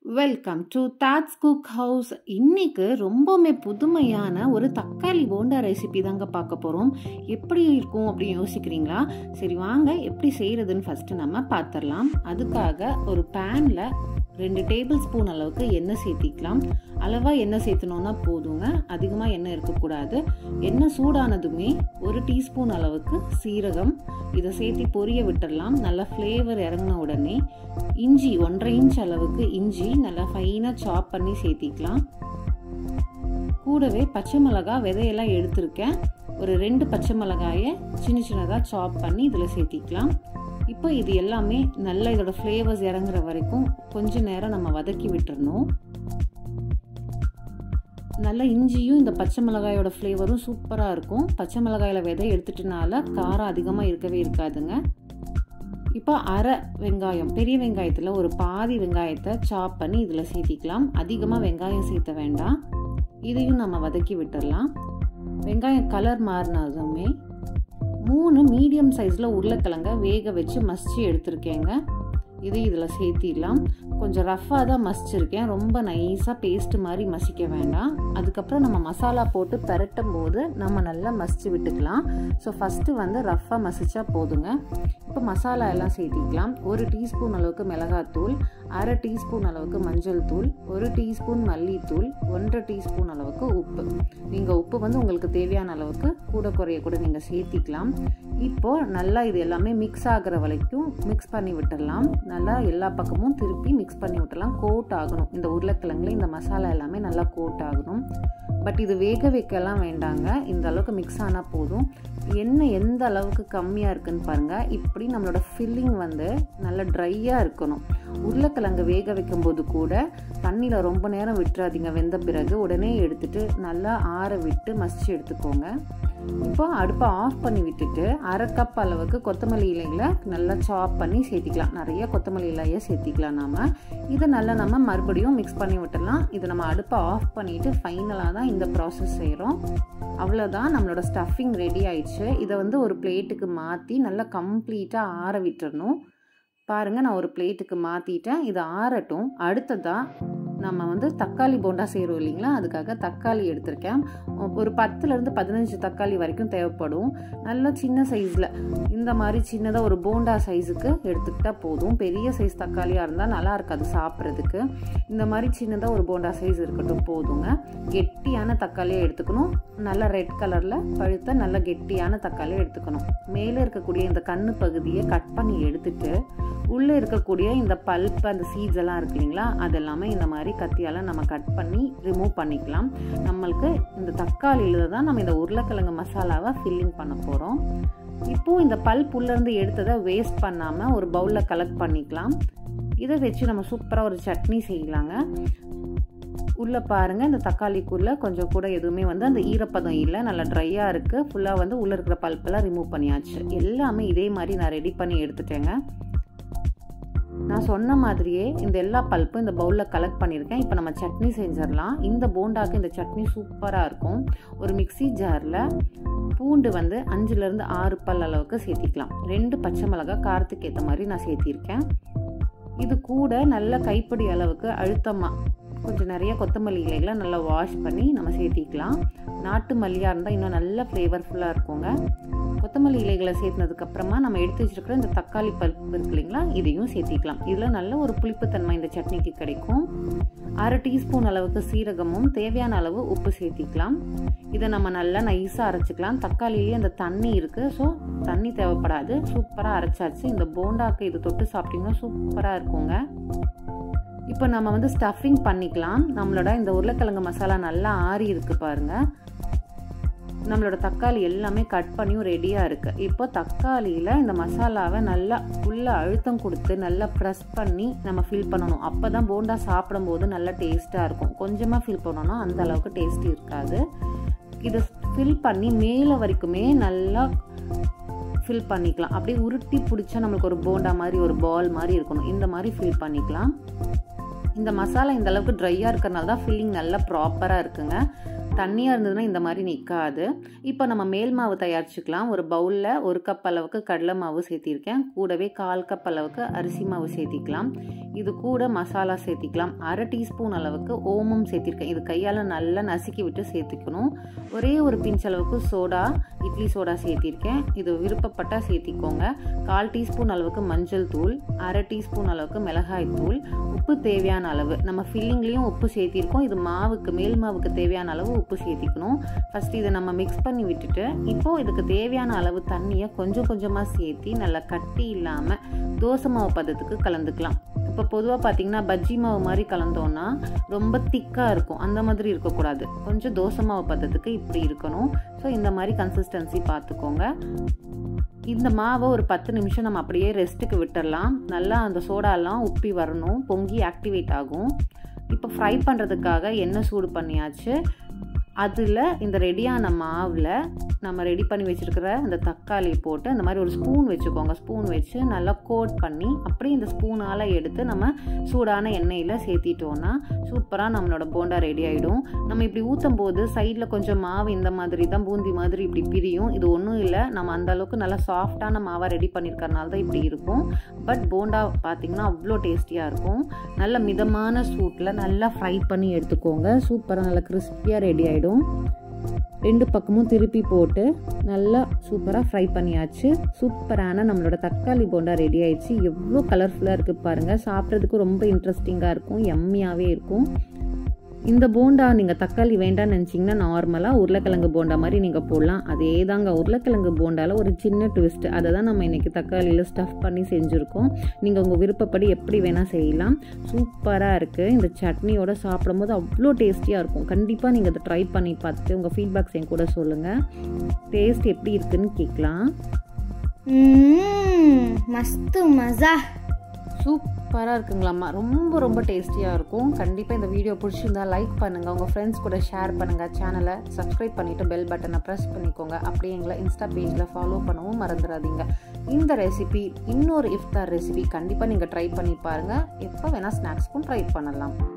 welcome to that's cook house இன்னைக்கு ரொம்பவுமே புதுமையான ஒரு தக்காளி போண்டா ரெசிபி தாங்க பார்க்க போகிறோம் எப்படி இருக்கும் அப்படின்னு யோசிக்கிறீங்களா சரி வாங்க எப்படி செய்கிறதுன்னு ஃபஸ்ட்டு நம்ம பார்த்துடலாம் அதுக்காக ஒரு பேனில் ரெண்டு டேபிள் ஸ்பூன் அளவுக்கு எண்ணெய் சேர்த்திக்கலாம் அளவாக எண்ணெய் சேர்த்தணுன்னா போதுங்க அதிகமாக எண்ணெய் இருக்கக்கூடாது எண்ணெய் சூடானதுமே ஒரு டீஸ்பூன் அளவுக்கு சீரகம் இதை சேர்த்து பொரிய விட்டுடலாம் நல்லா ஃப்ளேவர் இறங்கின உடனே இஞ்சி ஒன்றரை இன்ச் அளவுக்கு இஞ்சி நல்லா ஃபைனாக சாப் பண்ணி சேர்த்திக்கலாம் கூடவே பச்சை மிளகாய் விதையெல்லாம் எடுத்திருக்கேன் ஒரு ரெண்டு பச்சை மிளகாயை சின்ன சின்னதாக சாப் பண்ணி இதில் சேர்த்திக்கலாம் இப்போ இது எல்லாமே நல்லா இதோட ஃப்ளேவர்ஸ் இறங்குற வரைக்கும் கொஞ்ச நேரம் நம்ம வதக்கி விட்டுறணும் நல்ல இஞ்சியும் இந்த பச்சை மிளகாயோட ஃப்ளேவரும் சூப்பராக இருக்கும் பச்சை மிளகாயில் விதை எடுத்துட்டனால காரம் அதிகமாக இருக்கவே இருக்காதுங்க இப்போ அரை வெங்காயம் பெரிய வெங்காயத்தில் ஒரு பாதி வெங்காயத்தை சாப் பண்ணி இதில் சேர்த்திக்கலாம் அதிகமாக வெங்காயம் சேர்த்த வேண்டாம் இதையும் நம்ம வதக்கி விட்டுடலாம் வெங்காயம் கலர் மாறினதுமே மூணு மீடியம் சைஸில் உருளைக்கிழங்க வேக வச்சு மசிச்சு எடுத்திருக்கேங்க இது இதில் சேர்த்திடலாம் கொஞ்சம் ரஃப்பாக தான் மசிச்சிருக்கேன் ரொம்ப நைஸாக பேஸ்ட்டு மாதிரி மசிக்க வேண்டாம் அதுக்கப்புறம் நம்ம மசாலா போட்டு பெரட்டும் போது நம்ம நல்லா மசிச்சு விட்டுக்கலாம் ஸோ ஃபஸ்ட்டு வந்து ரஃப்பாக மசிச்சா போதுங்க இப்போ மசாலா எல்லாம் சேர்த்திக்கலாம் ஒரு டீஸ்பூன் அளவுக்கு மிளகாத்தூள் அரை டீஸ்பூன் அளவுக்கு மஞ்சள் தூள் ஒரு டீஸ்பூன் மல்லித்தூள் ஒன்றரை டீஸ்பூன் அளவுக்கு உப்பு நீங்கள் உப்பு வந்து உங்களுக்கு தேவையான அளவுக்கு கூட குறைய கூட நீங்கள் சேர்த்திக்கலாம் இப்போது நல்லா இது எல்லாமே மிக்ஸ் ஆகிற வரைக்கும் மிக்ஸ் பண்ணி விட்டுடலாம் நல்லா எல்லா பக்கமும் திருப்பி மிக்ஸ் பண்ணி விட்டுடலாம் கோட் ஆகணும் இந்த உருளைக்கிழங்குல இந்த மசாலா எல்லாமே நல்லா கோட் ஆகணும் பட் இது வேக வைக்கலாம் வேண்டாங்க இந்த அளவுக்கு மிக்ஸ் ஆனால் போதும் எண்ணெய் எந்த அளவுக்கு கம்மியாக இருக்குன்னு பாருங்கள் இப்படி நம்மளோட ஃபில்லிங் வந்து நல்லா ட்ரையாக இருக்கணும் உருளைக்கிழங்கு வேக வைக்கும்போது கூட தண்ணியில் ரொம்ப நேரம் விட்டுறாதீங்க வெந்த பிறகு உடனே எடுத்துட்டு நல்லா ஆற விட்டு மசிச்சு எடுத்துக்கோங்க இப்போ அடுப்பை ஆஃப் பண்ணி விட்டுட்டு அரை கப் அளவுக்கு கொத்தமல்லி இலைகளை நல்லா சாப் பண்ணி சேர்த்திக்கலாம் நிறைய கொத்தமல்லி இலையை சேர்த்திக்கலாம் நாம் இதை நல்லா நம்ம மறுபடியும் மிக்ஸ் பண்ணி விட்டுடலாம் இதை நம்ம அடுப்பை ஆஃப் பண்ணிவிட்டு ஃபைனலாக தான் இந்த ப்ராசஸ் செய்கிறோம் அவ்வளோதான் நம்மளோட ஸ்டஃபிங் ரெடி ஆயிடுச்சு இதை வந்து ஒரு பிளேட்டுக்கு மாற்றி நல்லா கம்ப்ளீட்டாக ஆற விட்டுறணும் பாருங்கள் நான் ஒரு பிளேட்டுக்கு மாற்றிட்டேன் இதை ஆறட்டும் அடுத்ததாக நம்ம வந்து தக்காளி போண்டா செய்கிறோம் இல்லைங்களா அதுக்காக தக்காளி எடுத்திருக்கேன் ஒரு பத்துலேருந்து பதினஞ்சு தக்காளி வரைக்கும் தேவைப்படும் நல்ல சின்ன சைஸில் இந்த மாதிரி சின்னதாக ஒரு போண்டா சைஸுக்கு எடுத்துக்கிட்டால் போதும் பெரிய சைஸ் தக்காளியாக இருந்தால் நல்லா இருக்காது சாப்பிட்றதுக்கு இந்த மாதிரி சின்னதாக ஒரு போண்டா சைஸ் இருக்கட்டும் போதுங்க கெட்டியான தக்காளியை எடுத்துக்கணும் நல்ல ரெட் கலரில் பழுத்த நல்ல கெட்டியான தக்காளியை எடுத்துக்கணும் மேலே இருக்கக்கூடிய இந்த கண்ணு பகுதியை கட் பண்ணி எடுத்துட்டு உள்ளே இருக்கக்கூடிய இந்த பல்ப் அந்த சீட்ஸ் எல்லாம் இருக்கு இல்லைங்களா அதெல்லாமே இந்த மாதிரி கத்தியால் நம்ம கட் பண்ணி ரிமூவ் பண்ணிக்கலாம் நம்மளுக்கு இந்த தக்காளியில் தான் நம்ம இந்த உருளைக்கிழங்கு மசாலாவை ஃபில்லிங் பண்ண போகிறோம் இப்போது இந்த பல்ப் உள்ளேருந்து எடுத்ததை வேஸ்ட் பண்ணாமல் ஒரு பவுலில் கலெக்ட் பண்ணிக்கலாம் இதை வச்சு நம்ம சூப்பராக ஒரு சட்னி செய்யலாங்க உள்ளே பாருங்கள் இந்த தக்காளிக்குள்ளே கொஞ்சம் கூட எதுவுமே வந்து அந்த ஈரப்பதம் இல்லை நல்லா ட்ரையாக இருக்குது ஃபுல்லாக வந்து உள்ளே இருக்கிற பல்ப்பெல்லாம் ரிமூவ் பண்ணியாச்சு எல்லாமே இதே மாதிரி நான் ரெடி பண்ணி எடுத்துட்டேங்க நான் சொன்ன மாதிரியே இந்த எல்லா பல்ப்பும் இந்த பவுலில் கலெக்ட் பண்ணியிருக்கேன் இப்போ நம்ம சட்னி செஞ்சிடலாம் இந்த போண்டாக்கு இந்த சட்னி சூப்பராக இருக்கும் ஒரு மிக்சி ஜாரில் பூண்டு வந்து அஞ்சுலேருந்து ஆறு பல் அளவுக்கு சேர்த்திக்கலாம் ரெண்டு பச்சை மிளகாய் காரத்துக்கு ஏற்ற மாதிரி நான் சேர்த்திருக்கேன் இது கூட நல்ல கைப்பிடி அளவுக்கு அழுத்தமாக கொஞ்சம் நிறைய கொத்தமல்லி இலைகளை நல்லா வாஷ் பண்ணி நம்ம சேர்த்திக்கலாம் நாட்டு மல்லியாக இருந்தால் இன்னும் நல்ல ஃப்ளேவர்ஃபுல்லாக இருக்குங்க கொத்தமல்லி இலைகளை சேர்த்ததுக்கப்புறமா நம்ம எடுத்து வச்சுருக்கிற இந்த தக்காளி பருப்பு இருக்கு இல்லைங்களா இதையும் சேர்த்திக்கலாம் இதில் நல்ல ஒரு புளிப்புத்தன்மை இந்த சட்னிக்கு கிடைக்கும் அரை டீஸ்பூன் அளவுக்கு சீரகமும் தேவையான அளவு உப்பு சேர்த்திக்கலாம் இதை நம்ம நல்லா நைஸாக அரைச்சிக்கலாம் தக்காளிலேயே அந்த தண்ணி இருக்குது ஸோ தண்ணி தேவைப்படாது சூப்பராக அரைச்சாச்சு இந்த போண்டாக்கு இது தொட்டு சாப்பிட்டிங்கன்னா சூப்பராக இருக்குங்க இப்போ நம்ம வந்து ஸ்டஃபிங் பண்ணிக்கலாம் நம்மளோட இந்த உருளைக்கிழங்கு மசாலா நல்லா ஆறி இருக்கு பாருங்க நம்மளோட தக்காளி எல்லாமே கட் பண்ணியும் ரெடியாக இருக்குது இப்போ தக்காளியில் இந்த மசாலாவை நல்லா உள்ள அழுத்தம் கொடுத்து நல்லா ப்ரெஸ் பண்ணி நம்ம ஃபில் பண்ணணும் அப்போ தான் போண்டா சாப்பிடும்போது நல்லா டேஸ்ட்டாக இருக்கும் கொஞ்சமாக ஃபில் பண்ணோன்னா அந்த அளவுக்கு டேஸ்ட் இருக்காது இதை ஃபில் பண்ணி மேலே வரைக்குமே நல்லா ஃபில் பண்ணிக்கலாம் அப்படியே உருட்டி பிடிச்சா நம்மளுக்கு ஒரு போண்டா மாதிரி ஒரு பால் மாதிரி இருக்கணும் இந்த மாதிரி ஃபில் பண்ணிக்கலாம் இந்த மசாலா இந்த அளவுக்கு ட்ரையாக இருக்கிறனால தான் ஃபில்லிங் நல்லா ப்ராப்பராக இருக்குங்க தண்ணியாக இருந்ததுன்னா இந்த மாதிரி நிற்காது இப்போ நம்ம மேல் மாவு தயாரிச்சுக்கலாம் ஒரு பவுலில் ஒரு கப் அளவுக்கு கடலை மாவு சேர்த்திருக்கேன் கூடவே கால் கப் அளவுக்கு அரிசி மாவு சேர்த்திக்கலாம் இது கூட மசாலா சேர்த்திக்கலாம் அரை டீஸ்பூன் அளவுக்கு ஓமம் சேர்த்திருக்கேன் இது கையால் நல்லா நசுக்கி விட்டு சேர்த்துக்கணும் ஒரே ஒரு பிஞ்ச் அளவுக்கு சோடா இட்லி சோடா சேர்த்திருக்கேன் இது விருப்பப்பட்டால் சேர்த்திக்கோங்க கால் டீஸ்பூன் அளவுக்கு மஞ்சள் தூள் அரை டீஸ்பூன் அளவுக்கு மிளகாய் தூள் உப்பு தேவையான அளவு நம்ம ஃபில்லிங்லேயும் உப்பு சேர்த்திருக்கோம் இது மாவுக்கு மேல் மாவுக்கு தேவையான அளவு உப்பு சேர்த்திக்கணும் ஃபஸ்ட் இதை நம்ம மிக்ஸ் பண்ணி விட்டுட்டு இப்போது இதுக்கு தேவையான அளவு தண்ணியை கொஞ்சம் கொஞ்சமாக சேர்த்தி நல்லா கட்டி இல்லாமல் தோசை மாவு பதத்துக்கு கலந்துக்கலாம் இப்போ பொதுவாக பார்த்தீங்கன்னா பஜ்ஜி மாவு மாதிரி கலந்தோன்னா ரொம்ப திக்காக இருக்கும் அந்த மாதிரி இருக்கக்கூடாது கொஞ்சம் தோசை மாவு பதத்துக்கு இப்படி இருக்கணும் ஸோ இந்த மாதிரி கன்சிஸ்டன்சி பார்த்துக்கோங்க இந்த மாவை ஒரு பத்து நிமிஷம் நம்ம அப்படியே ரெஸ்ட்டுக்கு விட்டுடலாம் நல்லா அந்த சோடாலாம் உப்பி வரணும் பொங்கி ஆக்டிவேட் ஆகும் இப்போ ஃப்ரை பண்ணுறதுக்காக எண்ணெய் சூடு பண்ணியாச்சு அதில் இந்த ரெடியான மாவில் நம்ம ரெடி பண்ணி வச்சுருக்கிற அந்த தக்காளி போட்டு அந்த மாதிரி ஒரு ஸ்பூன் வச்சுக்கோங்க ஸ்பூன் வச்சு நல்லா கோட் பண்ணி அப்படியே இந்த ஸ்பூனால் எடுத்து நம்ம சூடான எண்ணெயில் சேர்த்திட்டோன்னா சூப்பராக நம்மளோட போண்டா ரெடி ஆகிடும் நம்ம இப்படி ஊற்றும் போது சைடில் கொஞ்சம் மாவு இந்த மாதிரி தான் பூந்தி மாதிரி இப்படி பிரியும் இது ஒன்றும் இல்லை நம்ம அந்த அளவுக்கு நல்லா சாஃப்டான மாவாக ரெடி பண்ணியிருக்கறனால தான் இப்படி இருக்கும் பட் போண்டா பார்த்திங்கன்னா அவ்வளோ டேஸ்டியாக இருக்கும் நல்ல மிதமான சூட்டில் நல்லா ஃப்ரை பண்ணி எடுத்துக்கோங்க சூப்பராக நல்லா கிறிஸ்பியாக ரெடி ஆகிடும் ரெண்டு பக்கமும் திருப்பி போட்டு நல்லா சூப்பராக ஃப்ரை பண்ணியாச்சு சூப்பரான நம்மளோட தக்காளி போண்டா ரெடி ஆயிடுச்சு எவ்வளோ கலர்ஃபுல்லாக இருக்குது பாருங்கள் சாப்பிட்றதுக்கு ரொம்ப இன்ட்ரெஸ்டிங்காக இருக்கும் எம்மியாகவே இருக்கும் இந்த போண்டா நீங்கள் தக்காளி வேண்டாம்னு நினச்சிங்கன்னா நார்மலாக உருளைக்கிழங்கு போண்டா மாதிரி நீங்கள் போடலாம் அதே தாங்க உருளைக்கிழங்கு போண்டாவில் ஒரு சின்ன ட்விஸ்ட் அதை தான் நம்ம இன்றைக்கி தக்காளியில் ஸ்டஃப் பண்ணி செஞ்சுருக்கோம் நீங்கள் உங்கள் விருப்பப்படி எப்படி வேணால் செய்யலாம் சூப்பராக இருக்குது இந்த சட்னியோட சாப்பிடும்போது அவ்வளோ டேஸ்டியாக இருக்கும் கண்டிப்பாக நீங்கள் அதை ட்ரை பண்ணி பார்த்துட்டு உங்கள் ஃபீட்பேக்ஸ் என் கூட சொல்லுங்கள் டேஸ்ட் எப்படி இருக்குன்னு கேட்கலாம் மஸ்து மஜா சூப்பராக இருக்குங்களாம்மா ரொம்ப ரொம்ப டேஸ்டியாக இருக்கும் கண்டிப்பாக இந்த வீடியோ பிடிச்சிருந்தா லைக் பண்ணுங்கள் உங்கள் ஃப்ரெண்ட்ஸ் கூட ஷேர் பண்ணுங்கள் சேனலை சப்ஸ்கிரைப் பண்ணிவிட்டு பெல் பட்டனை ப்ரெஸ் பண்ணிக்கோங்க அப்படியே எங்களை இன்ஸ்டா பேஜில் ஃபாலோ பண்ணவும் மறந்துடாதீங்க இந்த ரெசிபி இன்னொரு இஃப்தார் ரெசிபி கண்டிப்பாக நீங்கள் ட்ரை பண்ணி பாருங்கள் எப்போ வேணால் ஸ்நாக்ஸ்க்கும் ட்ரை பண்ணலாம்